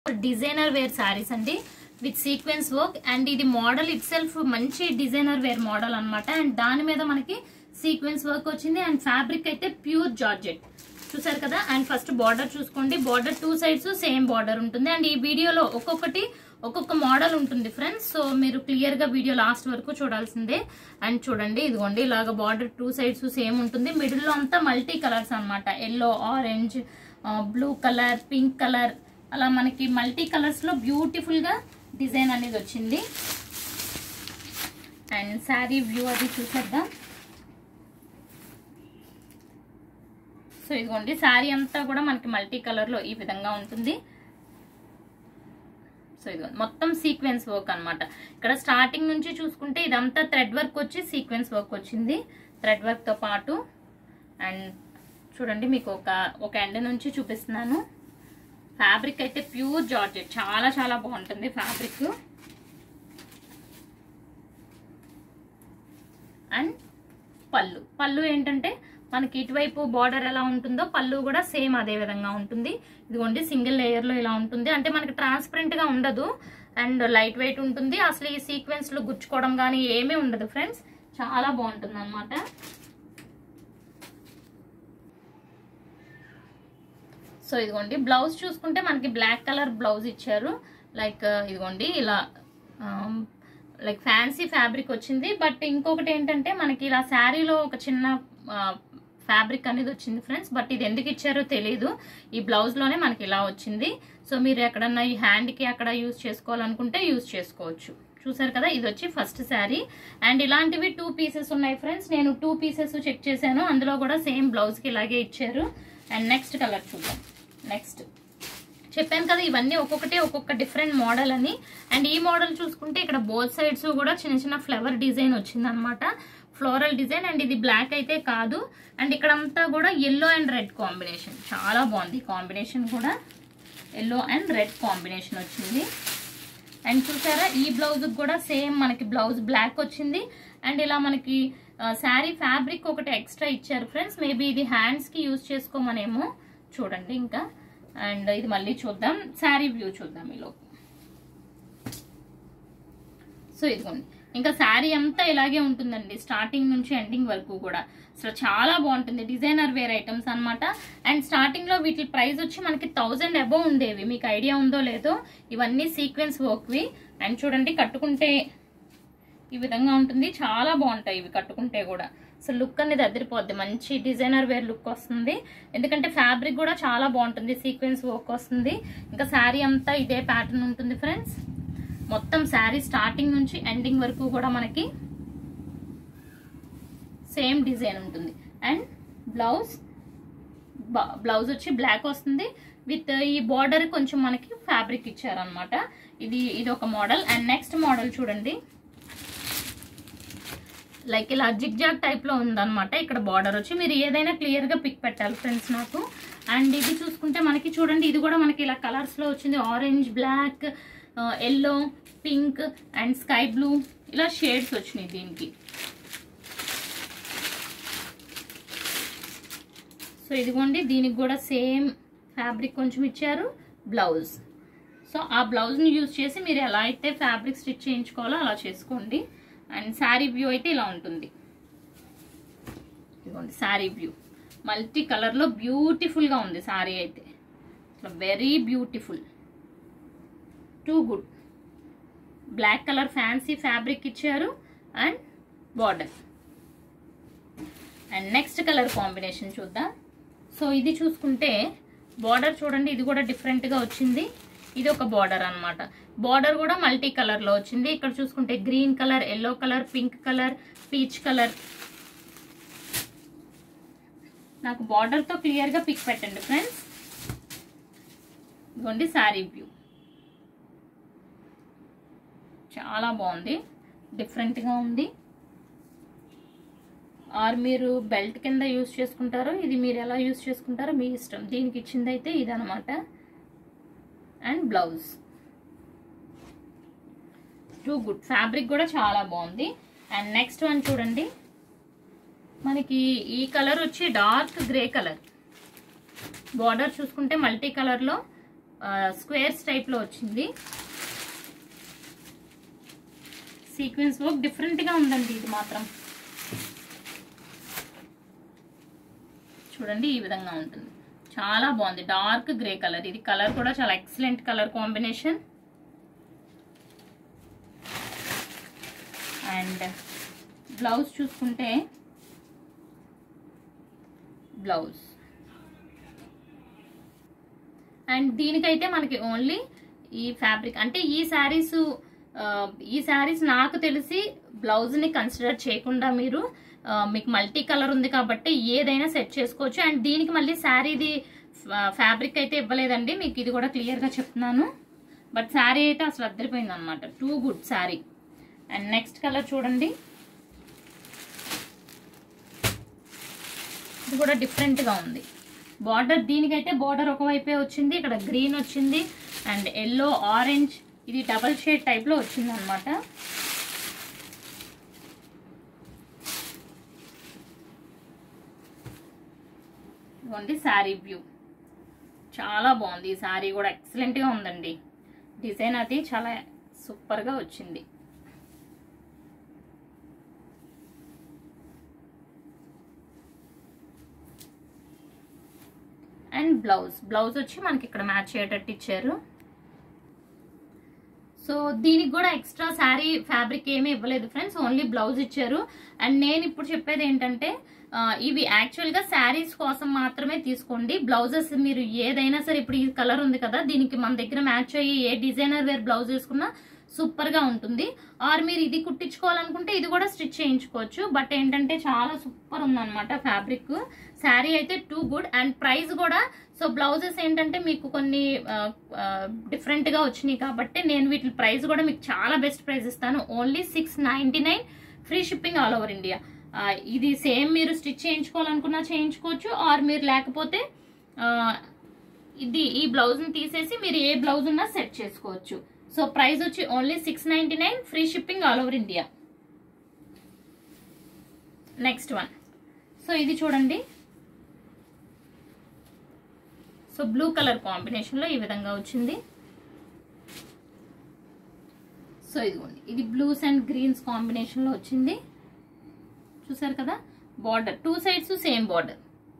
designer wear sarees అండి with sequence work and ఇది model itself మంచి డిజైనర్ వేర్ మోడల్ అన్నమాట అండ్ దాని మీద మనకి సీక్వెన్స్ వర్క్ వచ్చింది అండ్ ఫ్యాబ్రిక్ అయితే ప్యూర్ జార్జెట్ చూసారు కదా అండ్ ఫస్ట్ బార్డర్ చూసుకోండి border two sides same border ఉంటుంది అండ్ ఈ వీడియోలో ఒక్కొక్కటి ఒక్కొక్క మోడల్ ఉంటుంది ఫ్రెండ్స్ సో మీరు క్లియర్ గా వీడియో లాస్ట్ వరకు చూడాల్సిందే అండ్ చూడండి ఇదిగోండి ఇలాగ బార్డర్ టూ సైడ్స్ సేమ్ ఉంటుంది మిడిల్ లో అంతా మల్టీ కలర్స్ అన్నమాట yellow orange blue colour pink colour అలా మనకి మల్టీ కలర్స్ లో బ్యూటిఫుల్ గా డిజైన్ అనేది వచ్చింది అండ్ శారీ వ్యూ అది చూసేద్దాం సో ఇదిగోండి శారీ అంతా కూడా మనకి మల్టీ కలర్ లో ఈ విధంగా ఉంటుంది సో ఇదిగోండి మొత్తం సీక్వెన్స్ వర్క్ అన్నమాట ఇక్కడ స్టార్టింగ్ నుంచి చూసుకుంటే ఇదంతా థ్రెడ్ వర్క్ వచ్చి సీక్వెన్స్ వర్క్ వచ్చింది థ్రెడ్ వర్క్ తో పాటు అండ్ చూడండి మీకు ఒక ఒక ఎండ్ నుంచి చూపిస్తున్నాను ఫ్యాబ్రిక్ అయితే ప్యూర్ జార్జెట్ చాలా చాలా బాగుంటుంది ఫ్యాబ్రిక్ అండ్ పళ్ళు పళ్ళు ఏంటంటే మనకి ఇటువైపు బార్డర్ ఎలా ఉంటుందో పళ్ళు కూడా సేమ్ అదే విధంగా ఉంటుంది ఇదిగోండి సింగిల్ లేయర్ లో ఇలా ఉంటుంది అంటే మనకి ట్రాన్స్పరెంట్ గా ఉండదు అండ్ లైట్ వెయిట్ ఉంటుంది అసలు ఈ సీక్వెన్స్ లో గుచ్చుకోవడం కానీ ఏమీ ఉండదు ఫ్రెండ్స్ చాలా బాగుంటుంది అనమాట సో ఇదిగోండి బ్లౌజ్ చూసుకుంటే మనకి బ్లాక్ కలర్ బ్లౌజ్ ఇచ్చారు లైక్ ఇదిగోండి ఇలా లైక్ ఫ్యాన్సీ ఫ్యాబ్రిక్ వచ్చింది బట్ ఇంకొకటి ఏంటంటే మనకి ఇలా శారీలో ఒక చిన్న ఫ్యాబ్రిక్ అనేది వచ్చింది ఫ్రెండ్స్ బట్ ఇది ఎందుకు ఇచ్చారో తెలియదు ఈ బ్లౌజ్ లోనే మనకి ఇలా వచ్చింది సో మీరు ఎక్కడన్నా ఈ హ్యాండ్ కి అక్కడ యూజ్ చేసుకోవాలనుకుంటే యూజ్ చేసుకోవచ్చు చూసారు కదా ఇది వచ్చి ఫస్ట్ శారీ అండ్ ఇలాంటివి టూ పీసెస్ ఉన్నాయి ఫ్రెండ్స్ నేను టూ పీసెస్ చెక్ చేశాను అందులో కూడా సేమ్ బ్లౌజ్ కి ఇలాగే ఇచ్చారు అండ్ నెక్స్ట్ కలర్ చూద్దాం నెక్స్ట్ చెప్పాను కదా ఇవన్నీ ఒక్కొక్కటి ఒక్కొక్క డిఫరెంట్ మోడల్ అని అండ్ ఈ మోడల్ చూసుకుంటే ఇక్కడ బోత్ సైడ్స్ కూడా చిన్న చిన్న ఫ్లవర్ డిజైన్ వచ్చింది అనమాట ఫ్లోరల్ డిజైన్ అండ్ ఇది బ్లాక్ అయితే కాదు అండ్ ఇక్కడ అంతా కూడా ఎల్లో అండ్ రెడ్ కాంబినేషన్ చాలా బాగుంది కాంబినేషన్ కూడా ఎల్లో అండ్ రెడ్ కాంబినేషన్ వచ్చింది అండ్ చూసారా ఈ బ్లౌజ్ కూడా సేమ్ మనకి బ్లౌజ్ బ్లాక్ వచ్చింది అండ్ ఇలా మనకి శారీ ఫ్యాబ్రిక్ ఒకటి ఎక్స్ట్రా ఇచ్చారు ఫ్రెండ్స్ మేబీ ఇది హ్యాండ్స్ కి యూజ్ చేసుకోమనేమో చూడండి ఇంకా అండ్ ఇది మళ్ళీ చూద్దాం శారీ వ్యూ చూద్దాం ఈలో సో ఇదిగోండి ఇంకా శారీ అంతా ఇలాగే ఉంటుందండి స్టార్టింగ్ నుంచి ఎండింగ్ వరకు కూడా అసలు చాలా బాగుంటుంది డిజైనర్ వేర్ ఐటమ్స్ అనమాట అండ్ స్టార్టింగ్ లో వీటి ప్రైస్ వచ్చి మనకి థౌజండ్ అబోవ్ ఉండేవి మీకు ఐడియా ఉందో లేదో ఇవన్నీ సీక్వెన్స్ వర్క్వి అండ్ చూడండి కట్టుకుంటే ఈ విధంగా ఉంటుంది చాలా బాగుంటాయి ఇవి కట్టుకుంటే కూడా అసలు లుక్ అనేది అదిరిపోద్ది మంచి డిజైనర్ వేర్ లుక్ వస్తుంది ఎందుకంటే ఫ్యాబ్రిక్ కూడా చాలా బాగుంటుంది సీక్వెన్స్ వర్క్ వస్తుంది ఇంకా శారీ అంతా ఇదే ప్యాటర్న్ ఉంటుంది ఫ్రెండ్స్ మొత్తం శారీ స్టార్టింగ్ నుంచి ఎండింగ్ వరకు కూడా మనకి సేమ్ డిజైన్ ఉంటుంది అండ్ బ్లౌజ్ బ్లౌజ్ వచ్చి బ్లాక్ వస్తుంది విత్ ఈ బార్డర్ కొంచెం మనకి ఫ్యాబ్రిక్ ఇచ్చారనమాట ఇది ఇది ఒక మోడల్ అండ్ నెక్స్ట్ మోడల్ చూడండి లైక్ ఇలా జిగ్ జాగ్ టైప్ లో ఉందన్నమాట ఇక్కడ బార్డర్ వచ్చి మీరు ఏదైనా క్లియర్ గా పిక్ పెట్టాలి ఫ్రెండ్స్ నాకు అండ్ ఇది చూసుకుంటే మనకి చూడండి ఇది కూడా మనకి ఇలా కలర్స్ లో వచ్చింది orange black yellow pink and sky blue ఇలా షేడ్స్ వచ్చినాయి దీనికి సో ఇదిగోండి దీనికి కూడా సేమ్ ఫ్యాబ్రిక్ కొంచెం ఇచ్చారు బ్లౌజ్ సో ఆ బ్లౌజ్ని యూజ్ చేసి మీరు ఎలా అయితే ఫ్యాబ్రిక్ స్టిచ్ చేయించుకోవాలో అలా చేసుకోండి అండ్ శారీ వ్యూ అయితే ఇలా ఉంటుంది ఇదిగోండి శారీ వ్యూ మల్టీ కలర్లో బ్యూటిఫుల్గా ఉంది శారీ అయితే ఇట్లా very beautiful too good black colour fancy fabric ఇచ్చారు and border and next colour combination చూద్దాం సో ఇది చూసుకుంటే బార్డర్ చూడండి ఇది కూడా డిఫరెంట్గా వచ్చింది ఇది ఒక బార్డర్ అనమాట బార్డర్ కూడా మల్టీ కలర్లో వచ్చింది ఇక్కడ చూసుకుంటే green colour yellow colour pink colour peach colour నాకు బార్డర్తో క్లియర్గా పిక్ పెట్టండి ఫ్రెండ్స్ ఇదిగోండి శారీ వ్యూ చాలా బాగుంది డిఫరెంట్గా ఉంది ఆర్ మీరు బెల్ట్ కింద యూస్ చేసుకుంటారో ఇది మీరు ఎలా యూస్ చేసుకుంటారో మీ ఇష్టం దీనికి ఇచ్చింది అయితే ఇదనమాట and blouse too good fabric కూడా చాలా బాగుంది అండ్ నెక్స్ట్ వన్ చూడండి మనకి ఈ కలర్ వచ్చి డార్క్ గ్రే కలర్ బార్డర్ చూసుకుంటే మల్టీ కలర్లో స్క్వేర్స్ టైప్లో వచ్చింది సీక్వెన్స్ వర్క్ డిఫరెంట్గా ఉందండి ఇది మాత్రం చూడండి ఈ విధంగా ఉంటుంది చాలా బాగుంది డార్క్ గ్రే కలర్ ఇది కలర్ కూడా చాలా excellent colour combination and blouse చూసుకుంటే బ్లౌజ్ అండ్ దీనికైతే మనకి ఓన్లీ ఈ ఫ్యాబ్రిక్ అంటే ఈ శారీస్ ఈ శారీస్ నాకు తెలిసి బ్లౌజ్ని కన్సిడర్ చేయకుండా మీరు ఆ, మీకు మల్టీ కలర్ ఉంది కాబట్టి ఏదైనా సెట్ చేసుకోవచ్చు అండ్ దీనికి మళ్ళీ శారీది ఫ్యాబ్రిక్ అయితే ఇవ్వలేదండి మీకు ఇది కూడా క్లియర్గా చెప్తున్నాను బట్ శారీ అయితే అసలు అద్దరిపోయింది అనమాట too good saree and next colour చూడండి ఇది కూడా డిఫరెంట్గా ఉంది బార్డర్ దీనికైతే బార్డర్ ఒకవైపే వచ్చింది ఇక్కడ గ్రీన్ వచ్చింది అండ్ ఎల్లో ఆరెంజ్ ఇది డబల్ షేడ్ టైప్లో వచ్చింది అనమాట ఇదిగోండి శారీ వ్యూ చాలా బాగుంది ఈ శారీ కూడా ఎక్సలెంట్గా ఉందండి డిజైన్ అది చాలా సూపర్గా వచ్చింది అండ్ బ్లౌజ్ బ్లౌజ్ వచ్చి మనకి ఇక్కడ మ్యాచ్ అయ్యేటట్టు ఇచ్చారు సో దీనికి కూడా ఎక్స్ట్రా శారీ ఫ్యాబ్రిక్ ఏమీ ఇవ్వలేదు ఫ్రెండ్స్ ఓన్లీ బ్లౌజ్ ఇచ్చారు అండ్ నేను ఇప్పుడు చెప్పేది ఏంటంటే ఆ, ఇవి యాక్చువల్గా శారీస్ కోసం మాత్రమే తీసుకోండి బ్లౌజెస్ మీరు ఏదైనా సరే ఇప్పుడు ఈ కలర్ ఉంది కదా దీనికి మన దగ్గర మ్యాచ్ అయ్యి ఏ డిజైనర్ వేర్ బ్లౌజ్ వేసుకున్నా సూపర్ గా ఉంటుంది ఆర్ మీరు ఇది కుట్టించుకోవాలనుకుంటే ఇది కూడా స్టిచ్ చేయించుకోవచ్చు బట్ ఏంటంటే చాలా సూపర్ ఉందన్నమాట ఫ్యాబ్రిక్ శారీ అయితే టూ గుడ్ అండ్ ప్రైస్ కూడా సో బ్లౌజెస్ ఏంటంటే మీకు కొన్ని డిఫరెంట్ గా వచ్చినాయి కాబట్టి నేను వీటి ప్రైస్ కూడా మీకు చాలా బెస్ట్ ప్రైస్ ఇస్తాను only six ninety nine free shipping all over India ఇది సేమ్ మీరు స్టిచ్ చేయించుకోవాలనుకున్నా చేయించుకోవచ్చు ఆర్ మీరు లేకపోతే ఆ, ఇది ఈ బ్లౌజ్ ని తీసేసి మీరు ఏ బ్లౌజ్ ఉన్నా సెట్ చేసుకోవచ్చు సో ప్రైస్ వచ్చి only six ninety nine free shipping all over India next one so ఇది చూడండి సో బ్లూ కలర్ కాంబినేషన్ లో ఈ విధంగా వచ్చింది సో ఇదిగోండి ఇది బ్లూస్ అండ్ గ్రీన్స్ కాంబినేషన్ లో వచ్చింది చూసారు కదా border two sides same border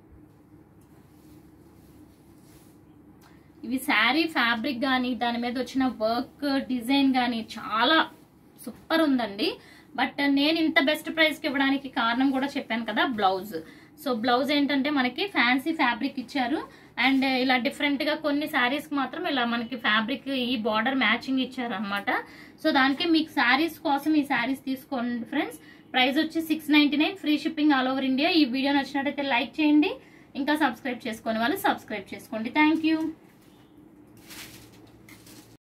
ఇవి శారీ ఫ్యాబ్రిక్ కానీ దాని మీద వచ్చిన వర్క్ డిజైన్ కానీ చాలా సూపర్ ఉందండి బట్ నేను ఇంత బెస్ట్ ప్రైస్కి ఇవ్వడానికి కారణం కూడా చెప్పాను కదా బ్లౌజ్ సో బ్లౌజ్ ఏంటంటే మనకి ఫ్యాన్సీ ఫ్యాబ్రిక్ ఇచ్చారు అండ్ ఇలా డిఫరెంట్గా కొన్ని శారీస్కి మాత్రం ఇలా మనకి ఫ్యాబ్రిక్ ఈ బార్డర్ మ్యాచింగ్ ఇచ్చారు అనమాట సో దానికి మీకు శారీస్ కోసం ఈ శారీస్ తీసుకోండి ఫ్రెండ్స్ ప్రైస్ వచ్చి six ninety nine free shipping all over India ఈ వీడియో నచ్చినట్టయితే లైక్ చేయండి ఇంకా సబ్స్క్రైబ్ చేసుకొని వాళ్ళు సబ్స్క్రైబ్ చేసుకోండి థ్యాంక్ యూ